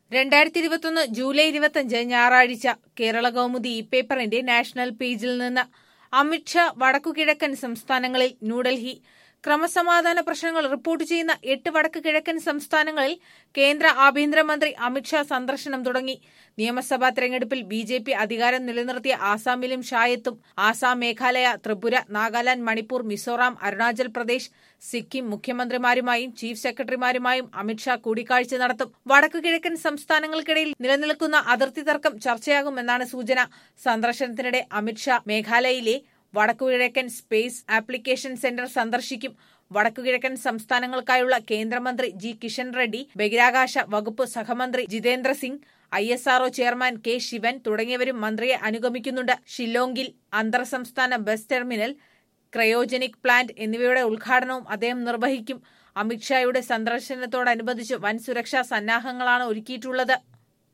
രണ്ടായിരത്തി ഇരുപത്തൊന്ന് ജൂലൈ ഇരുപത്തഞ്ച് ഞായറാഴ്ച കേരള കൗമുദി ഇ പേപ്പറിന്റെ നാഷണൽ പേജിൽ നിന്ന് അമിത്ഷാ വടക്കുകിഴക്കൻ സംസ്ഥാനങ്ങളിൽ ന്യൂഡൽഹി ക്രമസമാധാന പ്രശ്നങ്ങൾ റിപ്പോർട്ട് ചെയ്യുന്ന എട്ട് വടക്ക് കിഴക്കൻ സംസ്ഥാനങ്ങളിൽ കേന്ദ്ര ആഭ്യന്തരമന്ത്രി അമിത്ഷാ സന്ദർശനം തുടങ്ങി നിയമസഭാ തെരഞ്ഞെടുപ്പിൽ ബി ജെ പി അധികാരം നിലനിർത്തിയ ആസാമിലും ഷായെത്തും ആസാം മേഘാലയ ത്രിപുര നാഗാലാന്റ് മണിപ്പൂർ മിസോറാം അരുണാചൽ പ്രദേശ് സിക്കിം മുഖ്യമന്ത്രിമാരുമായും ചീഫ് സെക്രട്ടറിമാരുമായും അമിത്ഷാ കൂടിക്കാഴ്ച നടത്തും വടക്കു കിഴക്കൻ സംസ്ഥാനങ്ങൾക്കിടയിൽ നിലനിൽക്കുന്ന അതിർത്തി തർക്കം ചർച്ചയാകുമെന്നാണ് സൂചന സന്ദർശനത്തിനിടെ അമിത്ഷാ മേഘാലയയിലെ വടക്കുകിഴക്കൻ സ്പേസ് ആപ്ലിക്കേഷൻ സെന്റർ സന്ദർശിക്കും വടക്കുകിഴക്കൻ സംസ്ഥാനങ്ങൾക്കായുള്ള കേന്ദ്രമന്ത്രി ജി കിഷൻ റെഡ്ഡി ബഹിരാകാശ വകുപ്പ് സഹമന്ത്രി Jitendra Singh I S R O chairman K Sivan തുടങ്ങിയവരും മന്ത്രിയെ അനുഗമിക്കുന്നുണ്ട് ഷില്ലോങ്ങിൽ അന്തർ സംസ്ഥാന ബസ് ടെർമിനൽ ക്രയോജനിക് പ്ലാന്റ് എന്നിവയുടെ ഉദ്ഘാടനവും അദ്ദേഹം നിർവഹിക്കും അമിത്ഷായുടെ സന്ദർശനത്തോടനുബന്ധിച്ച് വൻ സുരക്ഷാ സന്നാഹങ്ങളാണ് ഒരുക്കിയിട്ടുള്ളത്